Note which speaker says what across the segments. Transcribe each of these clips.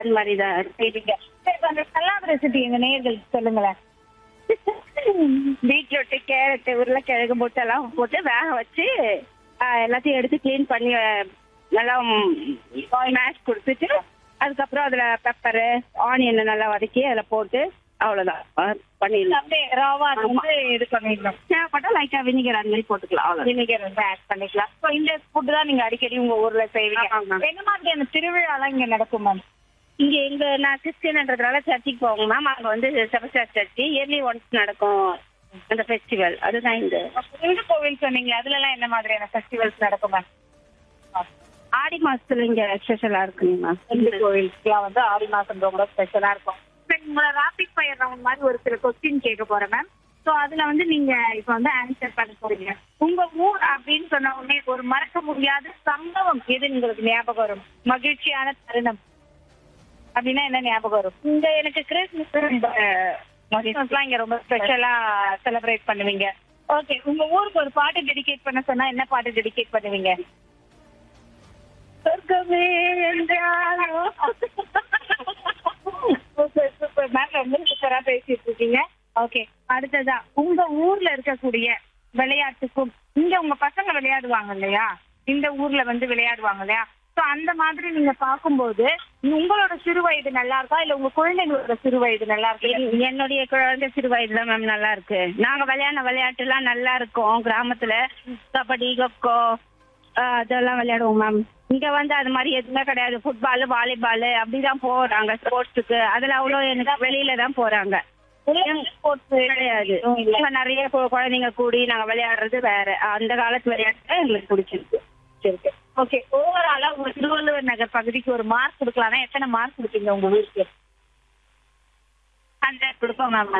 Speaker 1: அந்த மாதிரி தான் செய்வீங்க
Speaker 2: சரி, இப்ப அந்த சலாட் ரெசிபி எங்க நேயர்களுக்கு சொல்லுங்களேன்
Speaker 1: பீட்ரூட் கேரட் உருளைக்கிழங்கு முட்டைலாம் போட்டு வேக வச்சு ஆ, எல்லாத்தையும் எடுத்து க்ளீன் பண்ணி ஆ, நல்லா மேஷ் கொடுத்துட்டு அதுக்கப்புறம் அதுல பெப்பரு ஆனியன் நல்லா வதக்கி அதுல போட்டு அவ்வளவுதான் ஆ, பண்ணிடலாம்
Speaker 2: அப்படியே ராவா அது வந்து இது பண்ணிடணும்
Speaker 1: தேவைப்பட்டா லைட்டா வினிகர் அந்த மாதிரி போட்டுக்கலாம் அவ்வளவு
Speaker 2: வினிகர் வந்து ஆட் பண்ணிக்கலாம் So, இந்த ஃபுட் தான் நீங்க அடிக்கடி உங்க ஊர்ல செய்வீங்க
Speaker 1: ஆமாங்க.
Speaker 2: என்ன மாதிரியான திருவிழாலாம் இங்க நடக்கும் மேம்
Speaker 1: இங்க எங்க நான் கிறிஸ்டியன்ன்றதுனால சர்ச்சுக்கு போவோங்க மேம் அங்க வந்து செபஸ்டார் சர்ச்சு இயர்லி ஒன்ஸ் நடக்கும் அந்த ஃபெஸ்டிவல் அதுதான் இங்க
Speaker 2: இந்து கோவில் சொன்னீங்க அதுல எல்லாம் என்ன மாதிரியான ஃபெஸ்டிவல்ஸ் நடக்கும் மேம்
Speaker 1: ஆடி மாசத்துல இங்க ஸ்பெஷலா இருக்குங்க மேம்
Speaker 2: இந்து கோவில்ஸ்லாம் வந்து ஆடி மாசம் ரொம்ப ஸ்பெஷலா இருக்கும் சரி, உங்களை ராபிட் ஃபயர் ரவுண்ட் மாதிரி ஒரு சில கொஸ்டின் கேட்க போறேன் மேம் சோ அதுல வந்து நீங்க இப்ப வந்து ஆன்சர் பண்ண போறீங்க உங்க ஊர் அப்படின்னு சொன்ன உடனே ஒரு மறக்க முடியாத சம்பவம் எது உங்களுக்கு ஞாபகம் வரும் மகிழ்ச்சியான தருணம் அப்படின்னா என்ன ஞாபகம் வரும்
Speaker 1: இங்க எனக்கு கிறிஸ்மஸ்
Speaker 2: கிறிஸ்மஸ்லாம் இங்க ரொம்ப ஸ்பெஷலா செலிப்ரேட் பண்ணுவீங்க ஓகே உங்க ஊருக்கு ஒரு பாட்டு டெடிகேட் பண்ண சொன்னா என்ன பாட்டு டெடிகேட் பண்ணுவீங்க
Speaker 1: சொர்க்கமே என்றாலோ
Speaker 2: சூப்பர் சூப்பர் மேம் ரொம்ப சூப்பரா பேசிட்டு இருக்கீங்க ஓகே அடுத்ததா உங்க ஊர்ல இருக்கக்கூடிய விளையாட்டுக்கும் இங்க உங்க பசங்க விளையாடுவாங்க இல்லையா இந்த ஊர்ல வந்து விளையாடுவாங்க இல்லையா சோ அந்த மாதிரி நீங்க பாக்கும்போது உங்களோட சிறு வயது நல்லா இருக்கா இல்ல உங்க குழந்தைங்களோட சிறு வயது நல்லா இருக்கா
Speaker 1: என்- என்னுடைய குழந்தை சிறு வயதுல மேம் நல்லா இருக்கு நாங்க விளையாடின விளையாட்டு எல்லாம் நல்லா இருக்கும் கிராமத்துல கபடி கொக்கோ ஆஹ் அதெல்லாம் விளையாடுவோம் மேம் இங்க வந்து அது மாதிரி எதுவுமே கிடையாது ஃபுட்பால் வாலிபால் அப்படிதான் போறாங்க ஸ்போர்ட்ஸுக்கு அதுல அவ்வளோ எனக்கு வெளியில தான் போறாங்க கிடையாது இங்க நிறைய கு- குழந்தைங்க கூடி நாங்க விளையாடுறது வேற அந்த காலத்து விளையாட்டு எங்களுக்கு பிடிச்சிருக்கு
Speaker 2: ஓகே ஓவராலா உங்க திருவள்ளுவர் நகர் பகுதிக்கு ஒரு மார்க் கொடுக்கலாம்னா எத்தனை மார்க் கொடுப்பீங்க உங்க ஊருக்கு
Speaker 1: ஹண்ட்ரட் கொடுப்போம் மேம்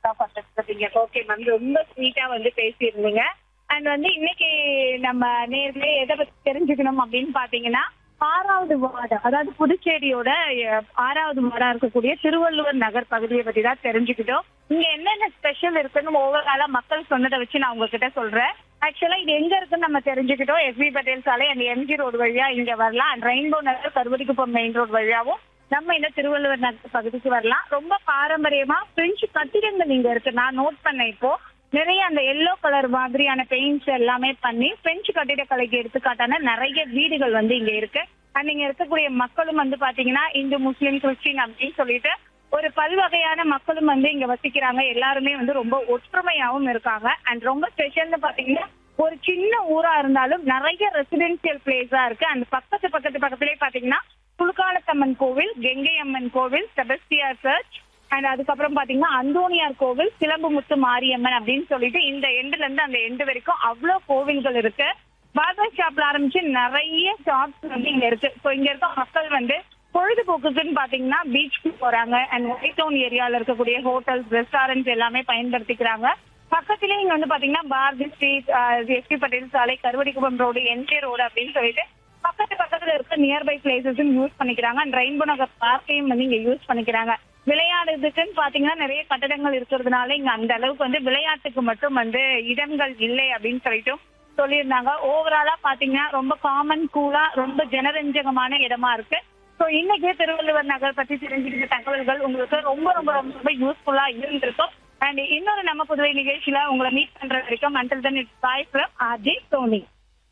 Speaker 2: ஓகே மேம் ரொம்ப ஸ்வீட்டா வந்து பேசியிருந்தீங்க அண்ட் வந்து இன்னைக்கு நம்ம நேர்லயே எதை பத்தி தெரிஞ்சுக்கணும் அப்படின்னு பாத்தீங்கன்னா ஆறாவது வார்டு அதாவது புதுச்சேரியோட அஹ், ஆறாவது வார்டா இருக்கக்கூடிய திருவள்ளுவர் நகர் பகுதியை பத்தி தான் தெரிஞ்சுக்கிட்டோம் இங்க என்னென்ன ஸ்பெஷல் இருக்குன்னு ஓவராலா மக்கள் சொன்னதை வச்சு நான் உங்ககிட்ட சொல்றேன் ஆக்சுவலா இது எங்க இருக்குன்னு நம்ம தெரிஞ்சுக்கிட்டோம் எஸ்பி பட்டேல் சாலை அண்ட் எம்ஜி ரோடு வழியா இங்க வரலாம் and rainbow Nagar Karuvadikuppam main road வழியாவும் நம்ம இந்த திருவள்ளுவர் நகர் பகுதிக்கு வரலாம் ரொம்ப பாரம்பரியமா பிரெஞ்சு கட்டிடங்கள் இங்க இருக்கு நான் நோட் பண்ணேன் இப்போ நிறைய அந்த எல்லோ கலர் மாதிரியான பெயிண்ட்ஸ் எல்லாமே பண்ணி பிரெஞ்சு கட்டிடக்கலைக்கு எடுத்துக்காட்டான நிறைய வீடுகள் வந்து இங்க இருக்கு அண்ட் இங்க இருக்கக்கூடிய மக்களும் வந்து பாத்தீங்கன்னா இந்து முஸ்லீம் கிறிஸ்டின் அப்படின்னு சொல்லிட்டு ஒரு பல்வகையான மக்களும் வந்து இங்க வசிக்கிறாங்க எல்லாருமே வந்து ரொம்ப ஒற்றுமையாவும் இருக்காங்க அண்ட் ரொம்ப ஸ்பெஷல்னு பாத்தீங்கன்னா ஒரு சின்ன ஊரா இருந்தாலும் நிறைய ரெசிடென்சியல் பிளேஸா இருக்கு அந்த பக்கத்து பக்கத்து பக்கத்துலயே பாத்தீங்கன்னா துலுக்காலத்தம்மன் கோவில் கெங்கை அம்மன் கோவில் செபஸ்டியார் சர்ச் அண்ட் அதுக்கப்புறம் பாத்தீங்கன்னா அந்தோனியார் கோவில் சிலம்புமுத்து மாரியம்மன் அப்படின்னு சொல்லிட்டு இந்த எண்டுல இருந்து அந்த எண்டு வரைக்கும் அவ்வளவு கோவில்கள் இருக்கு பார்பர் ஷாப்ல ஆரம்பிச்சு நிறைய ஷாப்ஸ் வந்து இங்க இருக்கு ஸோ இங்க இருக்க மக்கள் வந்து பொழுதுபோக்குக்குன்னு பாத்தீங்கன்னா பீச்சுக்கு போறாங்க அண்ட் ஒயிட் டவுன் ஏரியால இருக்கக்கூடிய ஹோட்டல்ஸ் ரெஸ்டாரண்ட்ஸ் எல்லாமே பயன்படுத்திக்கிறாங்க பக்கத்திலேயே இங்க வந்து பாத்தீங்கன்னா பாரதி ஸ்ட்ரீட் எஸ்பி பட்டேல் சாலை கருவடிக்குப்பம் ரோடு என்ஜே ரோடு அப்படின்னு சொல்லிட்டு பக்கத்து பக்கத்துல இருக்க நியர்பை பிளேசஸும் யூஸ் பண்ணிக்கிறாங்க அண்ட் ரெயின்போ நகர் பார்க்கையும் வந்து இங்க யூஸ் பண்ணிக்கிறாங்க விளையாடுறதுக்குன்னு பாத்தீங்கன்னா நிறைய கட்டடங்கள் இருக்கிறதுனால இங்க அந்த அளவுக்கு வந்து விளையாட்டுக்கு மட்டும் வந்து இடங்கள் இல்லை அப்படின்னு சொல்லிட்டும் சொல்லியிருந்தாங்க ஓவராலா பாத்தீங்கன்னா ரொம்ப காமன் கூலா ரொம்ப ஜனரஞ்சகமான இடமா இருக்கு சோ இன்னைக்கு திருவள்ளுவர் நகர் பத்தி தெரிஞ்சுக்கிட்ட தகவல்கள் உங்களுக்கு ரொம்ப ரொம்ப ரொம்ப ரொம்ப யூஸ்ஃபுல்லா இருந்திருக்கும் அண்ட் இன்னொரு நம்ம புதுவை நிகழ்ச்சியில உங்களை மீட் பண்ற வரைக்கும் until then it's bye from RJ Sony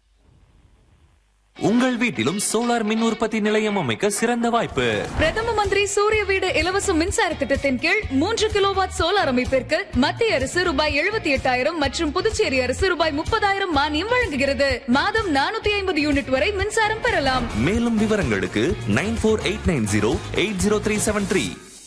Speaker 3: உங்கள் வீட்டிலும் சோலார் மின் உற்பத்தி நிலையம் அமைக்க சிறந்த வாய்ப்பு
Speaker 4: பிரதம மந்திரி சூரிய வீடு இலவச மின்சார திட்டத்தின் கீழ் மூன்று கிலோவாட் சோலார் அமைப்பிற்கு மத்திய அரசு ரூபாய் எழுபத்தி எட்டாயிரம் மற்றும் புதுச்சேரி அரசு ரூபாய் முப்பதாயிரம் மானியம் வழங்குகிறது மாதம் நானூத்தி ஐம்பது யூனிட் வரை மின்சாரம் பெறலாம்
Speaker 3: மேலும் விவரங்களுக்கு nine four eight nine zero eight zero three seven three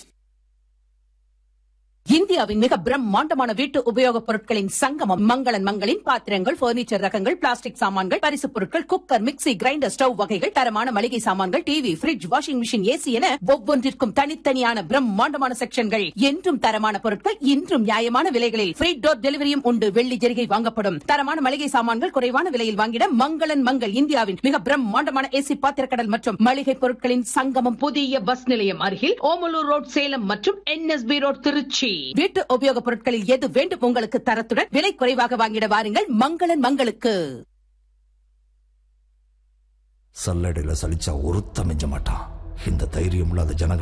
Speaker 5: இந்தியாவின் மிக பிரம்மாண்டமான வீட்டு உபயோகப் பொருட்களின் சங்கமம் மங்களன் மங்களின் பாத்திரங்கள் பர்னிச்சர் ரகங்கள் பிளாஸ்டிக் சாமான்கள் பரிசுப் பொருட்கள் குக்கர் மிக்ஸி கிரைண்டர் ஸ்டவ் வகைகள் தரமான மளிகை சாமான்கள் TV fridge washing machine AC என ஒவ்வொன்றிற்கும் தனித்தனியான பிரம்மாண்டமான செக்ஷன்கள் என்றும் தரமான பொருட்கள் இன்றும் நியாயமான விலைகளில் ஃப்ரீ டோர் டெலிவரியும் உண்டு வெள்ளி ஜெரிகை வாங்கப்படும் தரமான மளிகை சாமான்கள் குறைவான விலையில் வாங்கிட மங்களன் மங்கள் இந்தியாவின் மிக பிரம்மாண்டமான ஏசி பாத்திரக்கடல் மற்றும் மளிகை பொருட்களின் சங்கமம் புதிய பஸ் நிலையம் அருகில் ஓமலூர் ரோட் சேலம் மற்றும் என்எஸ்பி ரோட் திருச்சி வீட்டு உபயோகப் பொருட்களில் எது வேண்டும் உங்களுக்கு தரத்துடன் விலை குறைவாக வாங்கிட வாருங்கள் மங்களன் மங்களுக்கு
Speaker 6: சல்லடையில் சலிச்சா ஒருத்த மிஞ்ச மாட்டான் இந்த தைரியம் இல்லாத ஜனங்க